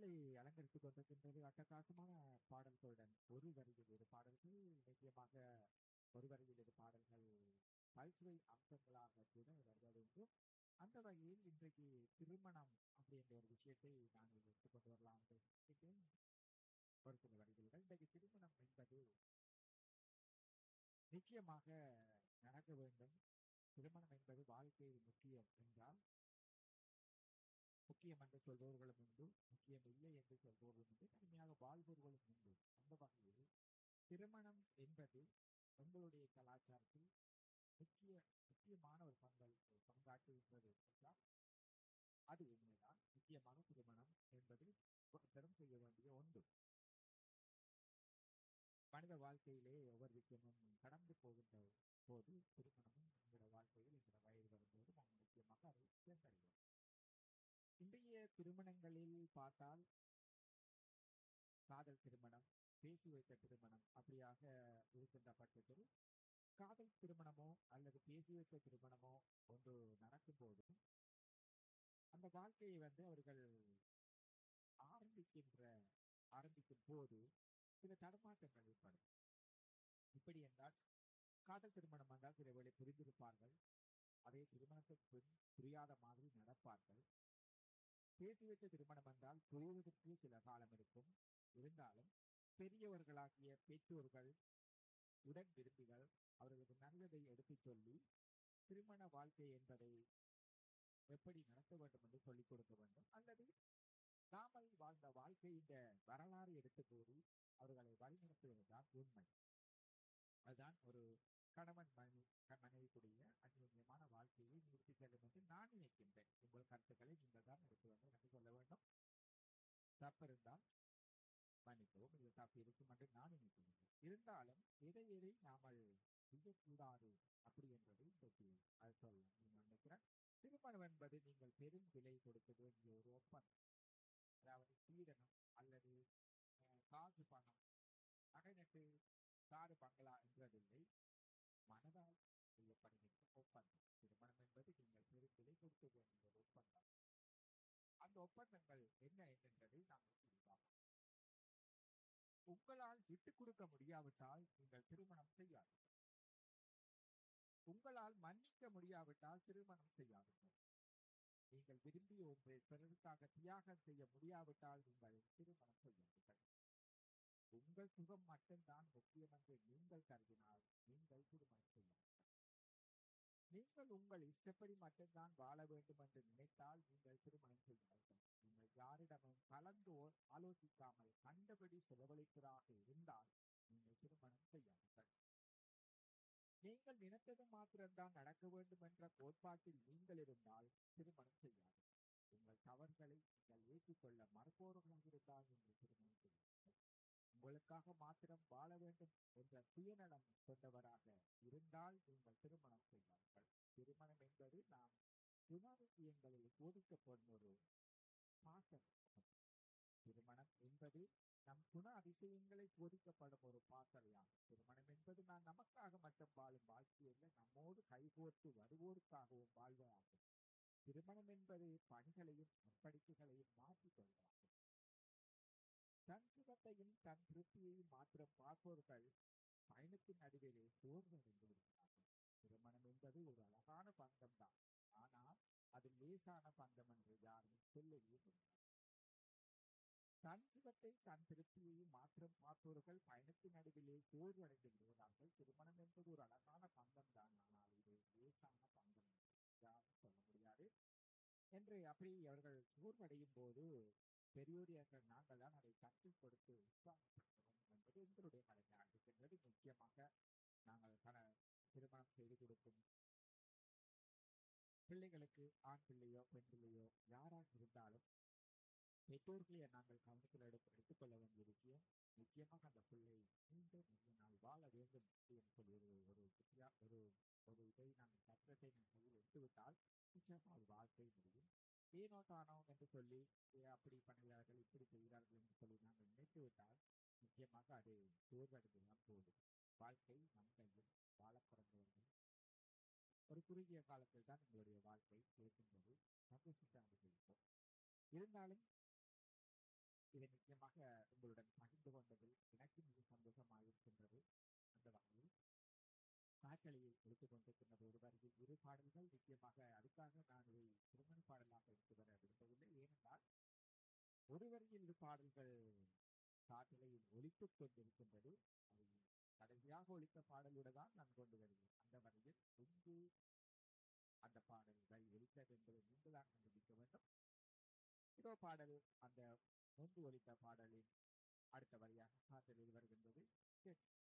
பாடலை அலங்கரித்துக் கொண்டிருக்கின்றது அட்டகாசமான பாடல்களுடன் ஒரு வரியில் இரு பாடல்கள் நிச்சயமாக ஒரு வரியில் இரு பாடல்கள் பல்சுவை அம்சங்களாக கூட வருவதுண்டு அந்த வகையில் இன்றைக்கு திருமணம் அப்படின்ற ஒரு விஷயத்தை நாங்கள் எடுத்துக்கொண்டு வரலாம் என்று நினைக்கின்றேன். ஒரு சில வரிகளுடன் இன்றைக்கு திருமணம் என்பது நிச்சயமாக நடக்க வேண்டும் திருமணம் என்பது வாழ்க்கையில் முக்கியம் என்றால் முக்கியம் என்று சொல்பவர்களும் உண்டு முக்கியம் இல்லை என்று சொல்பவர்களும் உண்டு தனிமையாக வாழ்பவர்களும் உண்டு அந்த வகையில் திருமணம் என்பது உங்களுடைய கலாச்சாரத்தில் முக்கிய முக்கியமான ஒரு பங்கள் பங்காற்றுகின்றது என்றால் அது உண்மைதான் முக்கியமாக திருமணம் என்பது ஒருத்தரும் செய்ய வேண்டிய ஒன்று மனித வாழ்க்கையிலே ஒவ்வொரு விஷயமும் கடந்து போகின்ற போது திருமணமும் என்கிற வாழ்க்கையில் என்கிற வயது வரும்போது நாம் முக்கியமாக அதை தேர்ந்தறிவோம் இன்றைய திருமணங்களில் பார்த்தால் காதல் திருமணம் பேசி வைத்த திருமணம் அப்படியாக இருக்கின்ற பட்சத்தில் காதல் திருமணமோ அல்லது பேசி வைத்த திருமணமோ ஒன்று நடக்கும்போது அந்த வாழ்க்கையை வந்து அவர்கள் ஆரம்பிக்கின்ற ஆரம்பிக்கும் போது சில தடுமாற்றங்கள் ஏற்படும் இப்படி என்றால் காதல் திருமணம் என்றால் சில வேளை புரிந்திருப்பார்கள் அதே திருமணத்துக்கு பின் புரியாத மாதிரி நடப்பார்கள் பேசி வைத்த திருமணம் என்றால் புரிவதற்கு சில காலம் இருக்கும் இருந்தாலும் பெரியவர்களாகிய பெற்றோர்கள் உடன் விரும்பிகள் அவர்களுக்கு நல்லதை எடுத்துச் சொல்லி திருமண வாழ்க்கை என்பதை எப்படி நடத்த வேண்டும் என்று சொல்லிக் கொடுக்க வேண்டும் அல்லது நாமல் வாழ்ந்த வாழ்க்கையின் வரலாறு எடுத்து கூறி அவர்களை வழிநடத்துவதுதான் உண்மை அதுதான் ஒரு கணவன் மனைவி மனைவிக்குரிய அந்யோன்யமான வாழ்க்கையை நிறுத்தி செல்லும் என்று நான் நினைக்கின்றேன் உங்கள் கருத்துக்களை நீங்கள் தான் எடுத்து வந்து எனக்கு சொல்ல வேண்டும் தப்பு இருந்தால் மன்னிக்கவும் இது தப்பு இருக்கும் என்று நான் நினைக்கின்றேன் இருந்தாலும் எதை எதை நாமல் செய்யக்கூடாது அப்படி என்பதை இன்றைக்கு அது சொல்ல நான் நினைக்கிறேன் திருமணம் என்பது நீங்கள் பெரும் விலை கொடுக்க வேண்டிய ஒரு ஒப்பந்தம் அதாவது சீதனம் அல்லது காசு பணம் நகைநட்டு காடு பங்களா என்றதில்லை மனதால் செய்யப்படுகின்ற ஒப்பந்தம் திருமணம் என்பது நீங்கள் பெரும் விலை கொடுக்க வேண்டிய ஒரு ஒப்பந்தம் அந்த ஒப்பந்தங்கள் என்ன என்பதை நாங்கள் பார்ப்போம் உங்களால் விட்டுக் கொடுக்க முடியாவிட்டால் நீங்கள் திருமணம் செய்யாதீர்கள் உங்களால் மன்னிக்க முடியாவிட்டால் திருமணம் செய்யாதீர்கள் நீங்கள் விரும்பிய ஒன்றை பிறருக்காக தியாகம் செய்ய முடியாவிட்டால் நீங்கள் திருமணம் செய்யாதீர்கள் உங்கள் சுகம் மட்டும்தான் முக்கியம் என்று நீங்கள் கருதினால் நீங்கள் திருமணம் செய்யாதீர்கள் நீங்கள் உங்கள் இஷ்டப்படி மட்டும்தான் வாழ வேண்டும் என்று நினைத்தால் நீங்கள் திருமணம் செய்யாதீர்கள் நீங்கள் யாரிடமும் கலந்து ஆலோசிக்காமல் கண்டபடி செலவழிப்பதாக இருந்தால் நீங்கள் திருமணம் செய்யாதீர்கள் நீங்கள் நினைத்தது மாத்திரம்தான் நடக்க வேண்டும் என்ற கோட்பாட்டில் நீங்கள் இருந்தால் திருமணம் செய்யாதீர்கள் உங்கள் தவறுகளை நீங்கள் ஏற்றுக்கொள்ள மறுப்பவர்களாக இருந்தால் நீங்கள் திருமணம் செய்யாதீர்கள் உங்களுக்காக மாத்திரம் வாழ வேண்டும் என்ற சுயநலம் கொண்டவராக இருந்தால் நீங்கள் திருமணம் செய்வார்கள் திருமணம் என்பது நாம் குணாதிசயங்களில் போதிக்கப்படும் ஒரு பாசம் திருமணம் என்பது நம் குண அதிசயங்களை போதிக்கப்படும் ஒரு பாசறையாகும் திருமணம் என்பது நான் நமக்காக மட்டும் வாழும் வாழ்க்கையில் நம்மோடு கைகோர்த்து வருவோருக்காகவும் வாழ்வதாகும் திருமணம் என்பது பணிகளையும் அர்ப்பணிப்புகளையும் மாற்றிக்கொள்வதாகும் தன் சுகத்தையும் தன் திருப்தியையும் மாத்திரம் பார்ப்பவர்கள் பயணத்தின் நடுவிலே சோர்வடைந்து விடுகிறார்கள் திருமணம் என்பது ஒரு அழகான பந்தம் தான் ஆனால் அது லேசான பந்தம் என்று யாரும் சொல்லவே முடியாது தன் சுகத்தை தன் திருப்தியையும் மாத்திரம் பார்ப்பவர்கள் பயணத்தின் நடுவிலே சோர்வடைந்து விடுகிறார்கள் திருமணம் என்பது ஒரு அழகான பந்தம் தான் ஆனால் இது லேசான பந்தம் யாரும் சொல்ல முடியாது என்று அப்படி அவர்கள் சோர்வடையும் போது பெரியோர்கள் நாங்கள் தான் அதை கற்றுக் கொடுத்து உற்சாகப்படுத்த வேண்டும் என்பது எங்களுடைய கடமையாக இருக்கின்றது முக்கியமாக நாங்கள் கன திருமணம் செய்து கொடுக்கும் பிள்ளைகளுக்கு ஆண் பிள்ளையோ பெண் பிள்ளையோ யாராக இருந்தாலும் பெற்றோர்களை நாங்கள் கவனத்தில் எடுத்து எடுத்துக்கொள்ள வேண்டிய விஷயம் நிச்சயமாக அந்த பிள்ளை மீண்டும் நிறைய நாள் வாழ வேண்டும் என்று சொல்லி ஒரு ஒரு ஒரு ஒரு இதை நாங்கள் சட்டத்தை நம் கையில் எடுத்துவிட்டால் நிச்சயமாக அது வாழ்க்கை முடியும் ஏனோ தானோ என்று சொல்லி அப்படி பண்ணுகிறார்கள் இப்படி செய்கிறார்கள் என்று சொல்லி நாங்கள் நினைத்து விட்டால் நிச்சயமாக அது சோர்வடைந்துதான் போகும் வாழ்க்கை நம் கையில் வாழ பிறந்தவர்கள் ஒரு குறுகிய காலத்தில் தான் உங்களுடைய வாழ்க்கை இருக்கின்றது சந்தோஷத்தை அனுபவிப்போம் இருந்தாலும் இதை நிச்சயமாக உங்களுடன் பகிர்ந்து கொண்டதில் எனக்கு மிக சந்தோஷமாக இருக்கின்றது அந்த வகையில் காற்றலையை எடுத்துக் கொண்டிருக்கின்ற ஒரு வரியில் இரு பாடல்கள் நிச்சயமாக அதுக்காக நான் இதை திருமண பாடலாக எடுத்து வர விரும்பவில்லை ஏனென்றால் ஒரு வரியில் இரு பாடல்கள் காற்றலையில் ஒலித்துக் கொண்டிருக்கின்றது அதை கடைசியாக ஒலித்த பாடலோடு தான் நான் கொண்டு வருகிறேன் அந்த வரியில் எங்கு அந்த பாடல்கள் ஒலித்தது என்பதை நீங்கள் தான் கண்டுபிடிக்க வேண்டும் இதோ பாடல் அந்த முன்பு ஒலித்த பாடலின் அடுத்த வரியாக காற்றலில் வருகின்றது கேட்டு